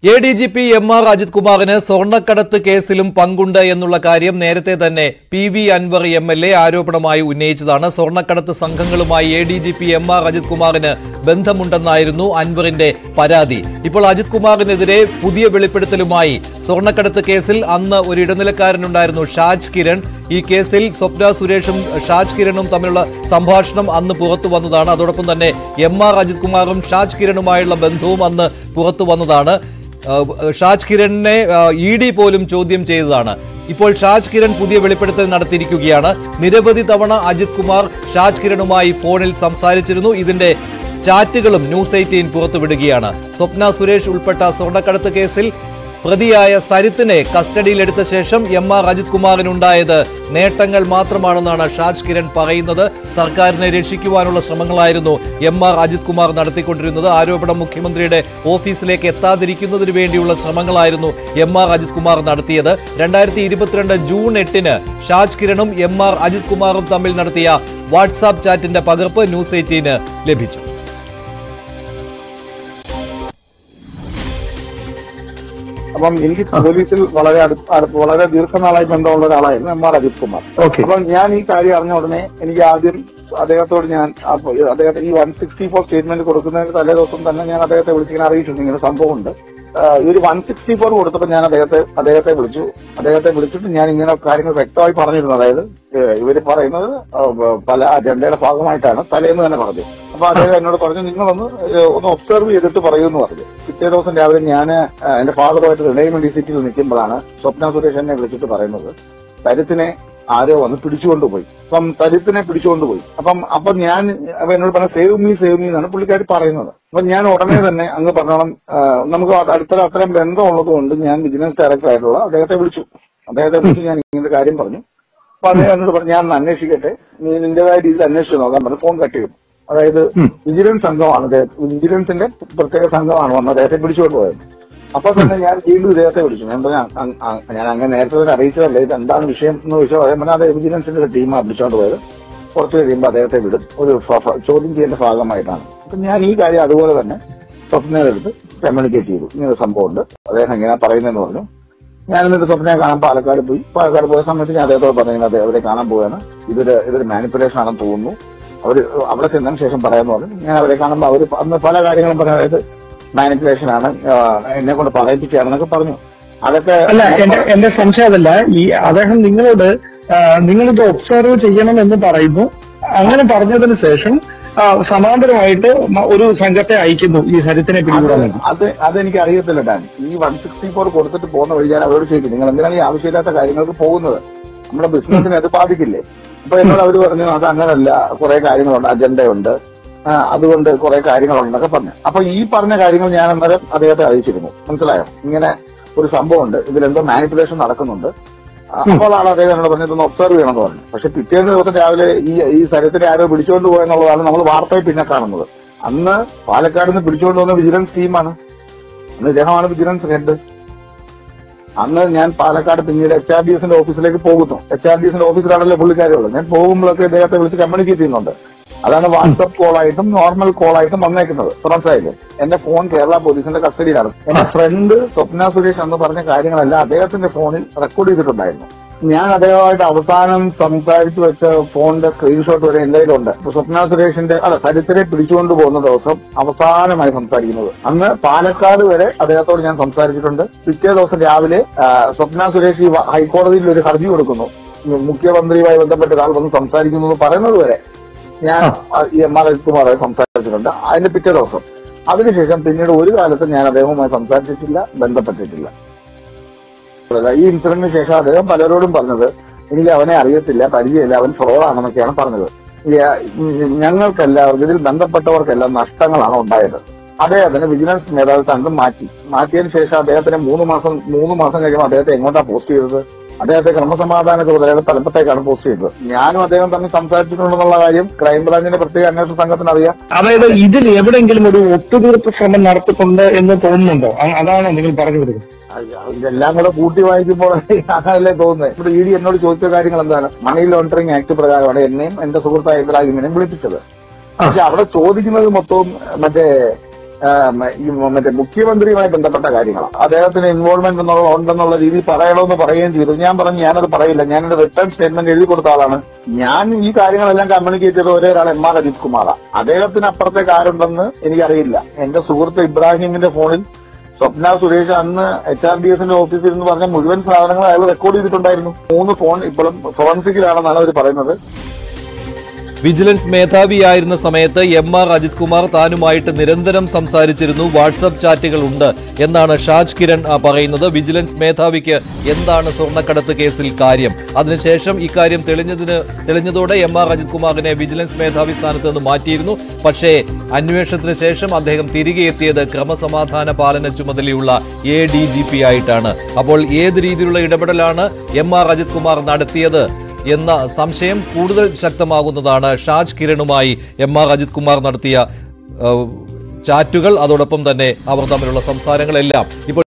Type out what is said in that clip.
A D G P M R Ajith കുമാറിന് സ്വർണ്ണക്കടത്ത് കേസിലും പങ്കുണ്ട് എന്നുള്ള കാര്യം നേരത്തെ തന്നെ P V Anvar M L A ആരോപണമായി ഉന്നയിച്ചതാണ് സ്വർണ്ണക്കടത്ത് സംഘങ്ങളുമായി A D G P M R Ajith കുമാറിന് ബന്ധമുണ്ടെന്നായിരുന്നു അൻവറിന്റെ പരാതി ഇപ്പോൾ അജിത് കുമാറിനെതിരെ പുതിയ വെളിപ്പെടുത്തലുമായി സ്വർണ്ണക്കടത്ത് കേസിൽ അന്ന് ഒരു ഇടനിലക്കാരനുണ്ടായിരുന്നു ഷാജ് കിരൺ ഈ കേസിൽ സ്വപ്ന സുരേഷും ഷാജ് കിരണും തമ്മിലുള്ള സംഭാഷണം അന്ന് പുറത്തു വന്നതാണ് അതോടൊപ്പം തന്നെ എം ആർ അജിത് കുമാറും ഷാജ് കിരണുമായുള്ള ബന്ധവും അന്ന് പുറത്തു വന്നതാണ് ഏഹ് ഷാജ് കിരണിനെ ഇ ഡി പോലും ചോദ്യം ചെയ്തതാണ് ഇപ്പോൾ ഷാജ് കിരൺ പുതിയ വെളിപ്പെടുത്തൽ നടത്തിയിരിക്കുകയാണ് നിരവധി തവണ അജിത് കുമാർ ഷാജ് കിരണുമായി ഫോണിൽ സംസാരിച്ചിരുന്നു ഇതിന്റെ ചാറ്റുകളും ന്യൂസ് എയ്റ്റീൻ പുറത്തുവിടുകയാണ് സ്വപ്ന സുരേഷ് ഉൾപ്പെട്ട സ്വർണ്ണക്കടത്ത് കേസിൽ പ്രതിയായ സരിത്തിനെ കസ്റ്റഡിയിലെടുത്ത ശേഷം എം ആർ അജിത് കുമാറിനുണ്ടായത് നേട്ടങ്ങൾ മാത്രമാണെന്നാണ് ഷാജ് കിരൺ പറയുന്നത് സർക്കാരിനെ രക്ഷിക്കുവാനുള്ള ശ്രമങ്ങളായിരുന്നു എം ആർ അജിത് കുമാർ നടത്തിക്കൊണ്ടിരുന്നത് ആരോപണം മുഖ്യമന്ത്രിയുടെ ഓഫീസിലേക്ക് എത്താതിരിക്കുന്നതിന് വേണ്ടിയുള്ള ശ്രമങ്ങളായിരുന്നു എം ആർ അജിത് കുമാർ നടത്തിയത് രണ്ടായിരത്തി ഇരുപത്തിരണ്ട് ജൂൺ എട്ടിന് ഷാജ് കിരണും എം ആർ അജിത് കുമാറും തമ്മിൽ നടത്തിയ വാട്സാപ്പ് ചാറ്റിന്റെ പകർപ്പ് ന്യൂസ് എയ്റ്റീന് ലഭിച്ചു അപ്പം എനിക്ക് പോലീസിൽ വളരെ അടുത്ത അടുത്ത- വളരെ ദീർഘനാളായി ബന്ധമുള്ള ഒരാളായിരുന്നു M R Ajith Kumar okay അപ്പം ഞാൻ ഈ കാര്യം അറിഞ്ഞ ഉടനെ എനിക്ക് ആദ്യം അദ്ദേഹത്തോട് ഞാൻ അപ്പൊ അദ്ദേഹത്തെ ഈ വൺ സിക്സ്റ്റി ഫോർ സ്റ്റേറ്റ്മെന്റ് കൊടുക്കുന്നതിന് തലേ ദിവസം തന്നെ ഞാൻ അദ്ദേഹത്തെ വിളിച്ചിങ്ങനെ അറിയിച്ചിട്ടുണ്ട് ഇങ്ങനെ സംഭവമുണ്ട് ആഹ് ഈ ഒരു വൺ സിക്സ്റ്റി ഫോർ കൊടുത്തപ്പോൾ ഞാൻ അദ്ദേഹത്തെ അദ്ദേഹത്തെ വിളിച്ചു അദ്ദേഹത്തെ വിളിച്ചിട്ട് ഞാൻ ഇങ്ങനെ കാര്യങ്ങൾ വ്യക്തമായി പറഞ്ഞിരുന്നു അതായത് ഏഹ് ഇവര് പറയുന്നത് ആഹ് പല അജണ്ടയുടെ ഭാഗമായിട്ടാണ് തലേന്ന് തന്നെ പറഞ്ഞു അപ്പൊ അദ്ദേഹം എന്നോട് പറഞ്ഞു നിങ്ങളൊന്ന് ഏഹ് ഒന്ന് ഒബ്സർവ് ചെയ്തിട്ട് പറയൂ എന്ന് പറഞ്ഞു പിറ്റേ ദിവസം രാവിലെ ഞാൻ എന്റെ ഫാദറുമായിട്ട് റിലയൻമെന്റ് സിറ്റിയിൽ നിൽക്കുമ്പോഴാണ് സ്വപ്ന സുരേഷ് എന്നെ വിളിച്ചിട്ട് പറയുന്നത് തരുത്തിനെ ആരോ വന്ന് പിടിച്ചുകൊണ്ടുപോയി അപ്പം തരുത്തിനെ പിടിച്ചുകൊണ്ടുപോയി അപ്പം അപ്പൊ ഞാൻ അപ്പൊ എന്നോട് പറഞ്ഞ സേവ് മീ സേവ് മീ എന്നാണ് പുള്ളിക്കാർ പറയുന്നത് അപ്പൊ ഞാൻ ഉടനെ തന്നെ അങ്ങ് പറഞ്ഞോളം ആ, നമുക്ക് അടുത്ത അത്രയും ബന്ധമുള്ളത് കൊണ്ട് ഞാൻ വിജിലൻസ് ഡയറക്ടർ ആയിട്ടുള്ള അദ്ദേഹത്തെ വിളിച്ചു അദ്ദേഹത്തെ വിളിച്ച് ഞാൻ ഇങ്ങനത്തെ കാര്യം പറഞ്ഞു അപ്പൊ അദ്ദേഹം എന്നോട് പറഞ്ഞു ഞാൻ ഒന്ന് അന്വേഷിക്കട്ടെ നീ നിന്റേതായ രീതിയിൽ അന്വേഷിച്ചു നോക്കാൻ പറഞ്ഞു ഫോൺ കട്ട് ചെയ്തു അതായത് വിജിലൻസ് സംഘമാണ് അദ്ദേഹം വിജിലൻസിന്റെ പ്രത്യേക സംഘമാണ് വന്ന് അദ്ദേഹത്തെ പിടിച്ചുകൊണ്ട് പോയത് അപ്പൊ തന്നെ ഞാൻ വീണ്ടും ഇദ്ദേഹത്തെ വിളിച്ചു ഞാൻ പറഞ്ഞു "അ- അ- അ- ഞാൻ അങ്ങനെ നേരത്തെ തന്നെ അറിയിച്ചതല്ലേ ഇത് എന്താണ് വിഷയം എന്ന് ചോദിച്ചാൽ അദ്ദേഹം പറഞ്ഞു അത് വിജിലൻസിന്റെ ഒരു ടീമാണ് പിടിച്ചോണ്ട് പോയത് കുറച്ച് കഴിയുമ്പോൾ അദ്ദേഹത്തെ വിടും ഒരു ഫ- ഫ- ചോദ്യം ചെയ്യേണ്ട ഭാഗമായിട്ടാണ് അപ്പൊ ഞാൻ ഈ കാര്യം അതുപോലെ തന്നെ സ്വപ്നയിലെടുത്ത് കമ്മ്യൂണിക്കേറ്റ് ചെയ്തു ഇങ്ങനെ ഒരു സംഭവമുണ്ട് അദ്ദേഹം ഇങ്ങനെ പറയുന്നതെന്ന് പറഞ്ഞു ഞാൻ എന്നിട്ട് സ്വപ്നയെ കാണാൻ പാലക്കാട് പോയി പാലക്കാട് പോയ സമയത്ത് ഞാൻ അദ്ദേഹത്തോട് പറഞ്ഞു അദ്ദേഹം അവരെ കാണാൻ പോവുകയാണ് ഇതൊരു ഇതൊരു മാനിപ്പുലേഷൻ ആണെന്ന് തോന്നുന്നു അവർ അവിടെ ചെന്നതിന് ശേഷം പറയാമെന്ന് പറഞ്ഞു ഞാൻ അവരെ കാണുമ്പോൾ അവർ അന്ന് പല കാര്യങ്ങളും പറഞ്ഞു അതായത് മാനിപ്പുലേഷൻ ആണ് എന്നെ കൊണ്ട് പറയിപ്പിക്കുകയാണെന്നൊക്കെ പറഞ്ഞു അതൊക്കെ അല്ല എന്റെ എന്റെ സംശയം അതല്ല ഈ അദ്ദേഹം നിങ്ങളോട് ആ, നിങ്ങളിത് ഒബ്സർവ് ചെയ്യണം എന്ന് പറയുന്നു അങ്ങനെ പറഞ്ഞതിന് ശേഷം ആ, സമാന്തരമായിട്ട് മ- ഒരു സംഘത്തെ അയക്കുന്നു ഈ സരിത്തിനെ പിടികൂടാൻ വേണ്ടി അത് അതെനിക്ക് അറിയത്തില്ല ഡാൻ ഈ വൺ സിക്സ്റ്റി ഫോർ കൊടുത്തിട്ട് പോകുന്ന വഴി ഞാൻ അവരോട് ചോദിക്കും നിങ്ങൾ എന്തിനാണ് ഈ ആവശ്യമില്ലാത്ത കാര്യങ്ങൾക്ക് പോകുന്നത് നമ്മുടെ ബിസിനസിനെ അത് ബാധിക്കില്ലേ അപ്പൊ എന്നോട് അവർ പറഞ്ഞു അത് അങ്ങനല്ല കുറെ കാര്യങ്ങളുണ്ട് അജണ്ടയുണ്ട് ആ, അതുകൊണ്ട് കുറെ കാര്യങ്ങളുണ്ടെന്നൊക്കെ പറഞ്ഞു അപ്പൊ ഈ പറഞ്ഞ കാര്യങ്ങൾ ഞാൻ അന്നേരം അദ്ദേഹത്തെ അറിയിച്ചിരുന്നു മനസ്സിലായോ ഇങ്ങനെ ഒരു സംഭവമുണ്ട് ഇതിലെന്തോ മാനിപ്പുലേഷൻ നടക്കുന്നുണ്ട് ആ, അപ്പോൾ ആണ് അദ്ദേഹം എന്നോട് പറഞ്ഞത് ഒന്ന് ഒബ്സർവ് ചെയ്യണമെന്ന് പറഞ്ഞു പക്ഷെ പിറ്റേന്ന് ദിവസം രാവിലെ ഈ ഈ സ്ഥലത്തിനെ ആരോ പിടിച്ചുകൊണ്ട് പോയെന്നുള്ളതാണ് നമ്മൾ വാർത്തയിൽ പിന്നെ കാണുന്നത് അന്ന് പാലക്കാട് നിന്ന് പിടിച്ചുകൊണ്ട് വന്ന വിജിലൻസ് ടീമാണ് അന്ന് ഇദ്ദേഹമാണ് വിജിലൻസ് ഹെഡ് അന്ന് ഞാൻ പാലക്കാട് പിന്നീട് എച്ച് ആർ ഡി എസിന്റെ ഓഫീസിലേക്ക് പോകുന്നു എച്ച് ആർ ഡി എസിന്റെ ഓഫീസിലാണല്ലോ പുള്ളിക്കാരുള്ളത് ഞാൻ പോകുമ്പോഴൊക്കെ ഇദ്ദേഹത്തെ വിളിച്ച് കമ്മ്യൂണിക്കേറ്റ് ചെയ്യുന്നുണ്ട് അതാണ് വാട്സപ്പ് കോൾ ആയിട്ടും നോർമൽ കോൾ ആയിട്ടും വന്നേക്കുന്നത് മനസ്സിലായില്ലേ എന്റെ ഫോൺ കേരള പോലീസിന്റെ കസ്റ്റഡിയിലാണ് എന്റെ ഫ്രണ്ട് സ്വപ്ന സുരേഷ് എന്ന് പറഞ്ഞ കാര്യങ്ങളെല്ലാം അദ്ദേഹത്തിന്റെ ഫോണിൽ റെക്കോർഡ് ചെയ്തിട്ടുണ്ടായിരുന്നു ഞാൻ അദ്ദേഹമായിട്ട് അവസാനം സംസാരിച്ചു വെച്ച ഫോണിന്റെ സ്ക്രീൻഷോട്ട് വരെ എന്റെ കയ്യിലുണ്ട് ഇപ്പൊ സ്വപ്ന സുരേഷിന്റെ അല്ല സരിത്തിനെ പിടിച്ചുകൊണ്ട് പോകുന്ന ദിവസം അവസാനമായി സംസാരിക്കുന്നത് അന്ന് പാലക്കാട് വരെ അദ്ദേഹത്തോട് ഞാൻ സംസാരിച്ചിട്ടുണ്ട് പിറ്റേ ദിവസം രാവിലെ ആ, സ്വപ്ന സുരേഷ് ഈ വ- ഹൈക്കോടതിയിൽ ഒരു ഹർജി കൊടുക്കുന്നു മുഖ്യമന്ത്രിയുമായി ബന്ധപ്പെട്ട് ഒരാൾ വന്ന് സംസാരിക്കുന്നു എന്ന് പറയുന്നത് വരെ ഞാൻ ആ, ഈ എം ആർ കുമാറായി സംസാരിച്ചിട്ടുണ്ട് അതിന്റെ പിറ്റേ ദിവസം അതിനുശേഷം പിന്നീട് ഒരു കാലത്തും ഞാൻ അദ്ദേഹവുമായി സംസാരിച്ചിട്ടില്ല ബന്ധപ്പെട്ടിട്ടില്ല അല്ല, ഈ ഇൻസിഡന്റിന് ശേഷം അദ്ദേഹം പലരോടും പറഞ്ഞത് എനിക്ക് അവനെ അറിയത്തില്ല പരിചയമില്ല അവൻ ഫ്രോഡാണെന്നൊക്കെയാണ് പറഞ്ഞത് ഈ, ഉം, ഞങ്ങൾക്കെല്ലാവർക്കും ഇതിൽ ബന്ധപ്പെട്ടവർക്കെല്ലാം നഷ്ടങ്ങളാണ് ഉണ്ടായത് അദ്ദേഹത്തിന് വിജിലൻസ് മേധാവിത്വം മാറ്റി മാറ്റിയതിനു ശേഷം അദ്ദേഹത്തിന് മൂന്ന് മാസം മൂന്ന് മാസം കഴിയുമ്പോൾ അദ്ദേഹത്തെ എങ്ങോട്ടാ പോസ്റ്റ് ചെയ്തത് അദ്ദേഹത്തെ ക്രമസമാധാന ചുമതലയുടെ തലപ്പത്തേക്കാണ് പോസ്റ്റ് ചെയ്തത് ഞാനും അദ്ദേഹം തമ്മിൽ സംസാരിച്ചിട്ടുണ്ടെന്നുള്ള കാര്യം ക്രൈംബ്രാഞ്ചിന്റെ പ്രത്യേക അന്വേഷണ സംഘത്തിന് അറിയാം അതായത് ഇതിൽ എവിടെയെങ്കിലും ഒരു ഒത്തുതീർപ്പ് ശ്രമം നടത്തിക്കൊണ്ട് എന്ന് തോന്നുന്നുണ്ടോ അ- അതാണോ നിങ്ങൾ പറഞ്ഞു വരുന്നത് അയ്യ, ഇതെല്ലാം കൂടെ കൂട്ടി വായിക്കുമ്പോൾ അങ്ങനല്ലേ തോന്നുന്നത് ഇവിടെ ഇ ഡി എന്നോട് ചോദിച്ച കാര്യങ്ങൾ എന്താണ് മണി ലോണ്ടറിംഗ് ആക്ട് പ്രകാരമാണ് എന്നെയും എന്റെ സുഹൃത്തായ ഇബ്രാഹിമിനെയും വിളിപ്പിച്ചത് പക്ഷെ അവിടെ ചോദിക്കുന്നത് മൊത്തവും മറ്റേ ആ, മ- ഈ മറ്റേ മുഖ്യമന്ത്രിയുമായി ബന്ധപ്പെട്ട കാര്യങ്ങളാണ് അദ്ദേഹത്തിന് ഇൻവോൾവ്മെന്റ് എന്നുള്ള ഉണ്ടെന്നുള്ള രീതിയിൽ പറയണമെന്ന് പറയുകയും ചെയ്തു ഞാൻ പറഞ്ഞു ഞാനത് പറയില്ല ഞാനൊരു റിട്ടേൺ സ്റ്റേറ്റ്മെന്റ് എഴുതി കൊടുത്ത ആളാണ് ഞാൻ ഈ കാര്യങ്ങളെല്ലാം കമ്മ്യൂണിക്കേറ്റ് ചെയ്ത ഒരേ ഒരാൾ എം ആർ അജിത് കുമാറാണ് അദ്ദേഹത്തിന് അപ്പുറത്തേക്ക് ആരുണ്ടെന്ന് എനിക്കറിയില്ല എന്റെ സുഹൃത്ത് ഇബ്രാഹിമിന്റെ ഫോണിൽ സ്വപ്ന സുരേഷ് അന്ന് എച്ച് ആർ ഡി എസിന്റെ ഓഫീസിൽ എന്ന് പറഞ്ഞ മുഴുവൻ സാധനങ്ങൾ അയാൾ റെക്കോർഡ് ചെയ്തിട്ടുണ്ടായിരുന്നു മൂന്ന് ഫോൺ ഇപ്പോഴും ഫോറൻസിക്കിലാണെന്നാണ് അവർ പറയുന്നത് വിജിലൻസ് മേധാവിയായിരുന്ന സമയത്ത് എം ആർ അജിത് കുമാർ താനുമായിട്ട് നിരന്തരം സംസാരിച്ചിരുന്നു വാട്സപ്പ് ചാറ്റുകൾ ഉണ്ട് എന്നാണ് ഷാജ് കിരൺ ആ, പറയുന്നത് വിജിലൻസ് മേധാവിക്ക് എന്താണ് സ്വർണ്ണക്കടത്ത് കേസിൽ കാര്യം അതിനുശേഷം ഇക്കാര്യം തെളിഞ്ഞതിന് തെളിഞ്ഞതോടെ എം ആർ അജിത് കുമാറിനെ വിജിലൻസ് മേധാവി സ്ഥാനത്ത് നിന്ന് മാറ്റിയിരുന്നു പക്ഷേ അന്വേഷണത്തിന് ശേഷം അദ്ദേഹം തിരികെ എത്തിയത് ക്രമസമാധാന പാലന ചുമതലയുള്ള എ ഡി ജി പി ആയിട്ടാണ് അപ്പോൾ ഏത് രീതിയിലുള്ള ഇടപെടലാണ് എം ആർ അജിത് കുമാർ നടത്തിയത് എന്ന സംശയം കൂടുതൽ ശക്തമാകുന്നതാണ് ഷാജ് കിരണുമായി എം ആർ അജിത് കുമാർ നടത്തിയ ഏഹ്, ചാറ്റുകൾ അതോടൊപ്പം തന്നെ അവർ തമ്മിലുള്ള സംസാരങ്ങളെല്ലാം ഇപ്പോൾ